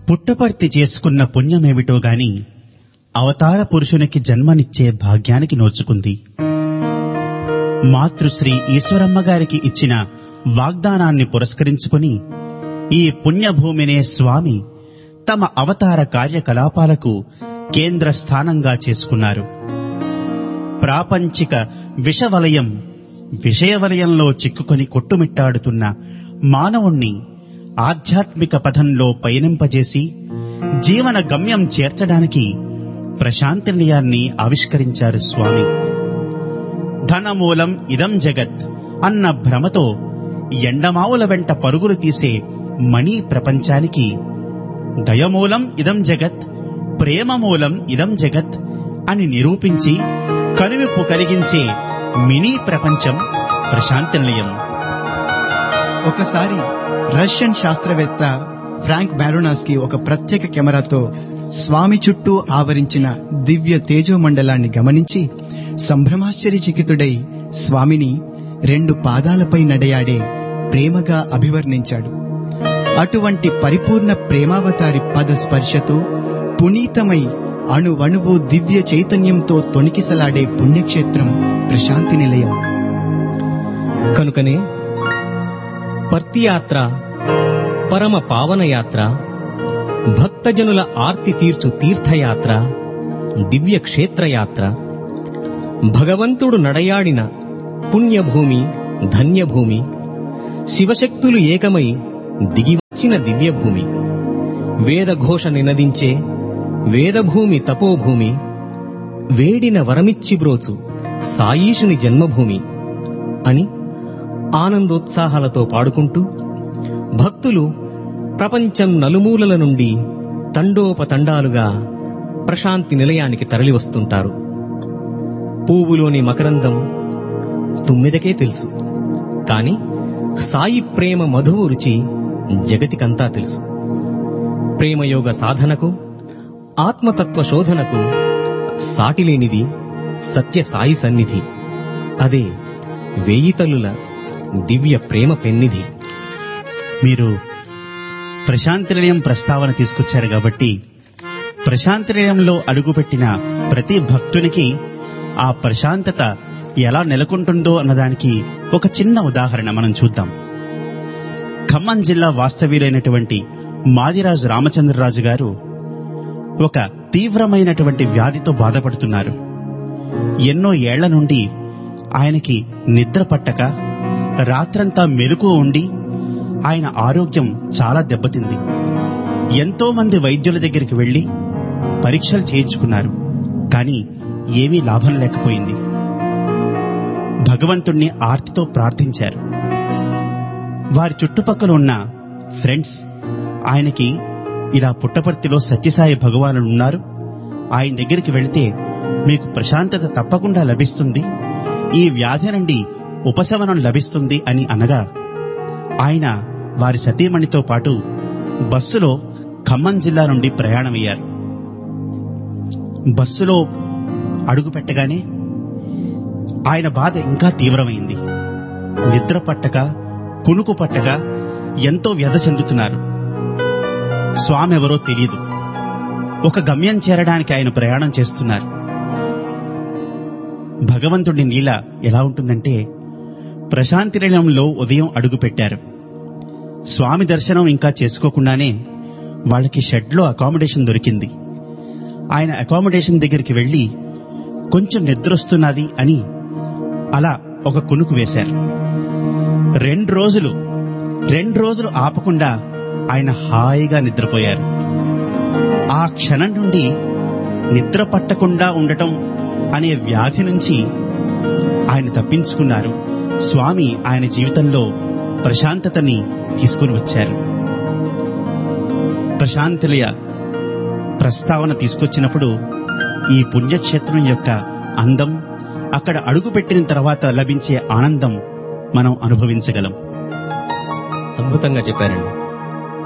పుట్టపర్తి చేసుకున్న పుణ్యమేమిటో గాని అవతార పురుషునికి జన్మనిచ్చే భాగ్యానికి నోచుకుంది మాతృశ్రీ ఈశ్వరమ్మ గారికి ఇచ్చిన వాగ్దానాన్ని పురస్కరించుకుని ఈ పుణ్యభూమినే స్వామి తమ అవతార కార్యకలాపాలకు కేంద్ర స్థానంగా చేసుకున్నారు ప్రాపంచిక విషవలయం విషయవలయంలో చిక్కుకొని కొట్టుమిట్టాడుతున్న మానవుణ్ణి ఆధ్యాత్మిక పథంలో పయనింపజేసి జీవన గమ్యం చేర్చడానికి ప్రశాంతి నిలయాన్ని ఆవిష్కరించారు స్వామి ధనమూలం ఇదం జగత్ అన్న భ్రమతో ఎండమావుల వెంట పరుగులు తీసే మణి ప్రపంచానికి దయమూలం ఇదం జగత్ ప్రేమమూలం ఇదం జగత్ అని నిరూపించి కనువిప్పు కలిగించే మినీ ప్రపంచం ప్రశాంతి నిలయం ఒకసారి రష్యన్ శాస్త్రవేత్త ఫ్రాంక్ బ్యారోనాస్కి ఒక ప్రత్యేక కెమెరాతో స్వామి చుట్టూ ఆవరించిన దివ్య తేజోమండలాన్ని గమనించి సంభ్రమాశ్చర్యచకితుడై స్వామిని రెండు పాదాలపై నడయాడే ప్రేమగా అభివర్ణించాడు అటువంటి పరిపూర్ణ ప్రేమావతారి పద స్పర్శతో పునీతమై అణువణువు దివ్య చైతన్యంతో తొణికిసలాడే పుణ్యక్షేత్రం ప్రశాంతి నిలయం కనుకనే పర్తి యాత్ర పరమ పావన యాత్ర భక్తజనుల ఆర్తి తీర్చు తీర్థయాత్ర దివ్య క్షేత్రయాత్ర భగవంతుడు నడయాడిన పుణ్యభూమి ధన్యభూమి శివశక్తులు ఏకమై దిగివచ్చిన దివ్యభూమి వేదఘోష నినదించే వేదభూమి తపోభూమి వేడిన వరమిచ్చిబ్రోచు సాయీషుని జన్మభూమి అని ఆనందోత్సాహాలతో పాడుకుంటూ భక్తులు ప్రపంచం నలుమూలల నుండి తండోపతండాలుగా ప్రశాంతి నిలయానికి తరలివస్తుంటారు పువ్వులోని మకరందం తుమ్మిదకే తెలుసు కాని సాయి ప్రేమ మధువు రుచి జగతికంతా తెలుసు ప్రేమయోగ సాధనకు ఆత్మతత్వ శోధనకు సాటిలేనిది సత్య సాయి సన్నిధి అదే వేయి తల్లుల దివ్య ప్రేమ పెన్నిధి మీరు ప్రశాంతి నిలయం ప్రస్తావన తీసుకొచ్చారు కాబట్టి ప్రశాంతి నిలయంలో అడుగుపెట్టిన ప్రతి భక్తునికి ఆ ప్రశాంతత ఎలా నెలకొంటుందో అన్నదానికి ఒక చిన్న ఉదాహరణ మనం చూద్దాం ఖమ్మం జిల్లా వాస్తవ్యులైనటువంటి మాదిరాజు రామచంద్రరాజు గారు ఒక తీవ్రమైనటువంటి వ్యాధితో బాధపడుతున్నారు ఎన్నో ఏళ్ల నుండి ఆయనకి నిద్ర పట్టక రాత్రంతా మెలకు ఉండి ఆయన ఆరోగ్యం చాలా దెబ్బతింది ఎంతో మంది వైద్యుల దగ్గరికి వెళ్లి పరీక్షలు చేయించుకున్నారు కానీ ఏమీ లాభం లేకపోయింది భగవంతుణ్ణి ఆర్తితో ప్రార్థించారు వారి చుట్టుపక్కల ఉన్న ఫ్రెండ్స్ ఆయనకి ఇలా పుట్టపర్తిలో సత్యసాయి భగవానుడు ఉన్నారు ఆయన దగ్గరికి వెళితే మీకు ప్రశాంతత తప్పకుండా లభిస్తుంది ఈ వ్యాధి నుండి ఉపశమనం లభిస్తుంది అని అనగా ఆయన వారి సతీమణితో పాటు బస్సులో ఖమ్మం జిల్లా నుండి ప్రయాణమయ్యారు బస్సులో అడుగు పెట్టగానే ఆయన బాధ ఇంకా తీవ్రమైంది నిద్ర పట్టక కునుకు పట్టక ఎంతో వ్యధ చెందుతున్నారు స్వామి ఎవరో తెలియదు ఒక గమ్యం చేరడానికి ఆయన ప్రయాణం చేస్తున్నారు భగవంతుడి నీల ఎలా ఉంటుందంటే ప్రశాంతి నిలయంలో ఉదయం అడుగు పెట్టారు స్వామి దర్శనం ఇంకా చేసుకోకుండానే వాళ్ళకి షెడ్లో అకామిడేషన్ దొరికింది ఆయన అకామిడేషన్ దగ్గరికి వెళ్లి కొంచెం నిద్రొస్తున్నది అని అలా ఒక కునుకు వేశారు రెండు రోజులు రెండు రోజులు ఆపకుండా ఆయన హాయిగా నిద్రపోయారు ఆ క్షణం నుండి నిద్ర పట్టకుండా ఉండటం అనే వ్యాధి నుంచి ఆయన తప్పించుకున్నారు స్వామి ఆయన జీవితంలో ప్రశాంతతని తీసుకుని వచ్చారు ప్రశాంతలయ ప్రస్తావన తీసుకొచ్చినప్పుడు ఈ పుణ్యక్షేత్రం యొక్క అందం అక్కడ అడుగుపెట్టిన తర్వాత లభించే ఆనందం మనం అనుభవించగలం అద్భుతంగా చెప్పారండి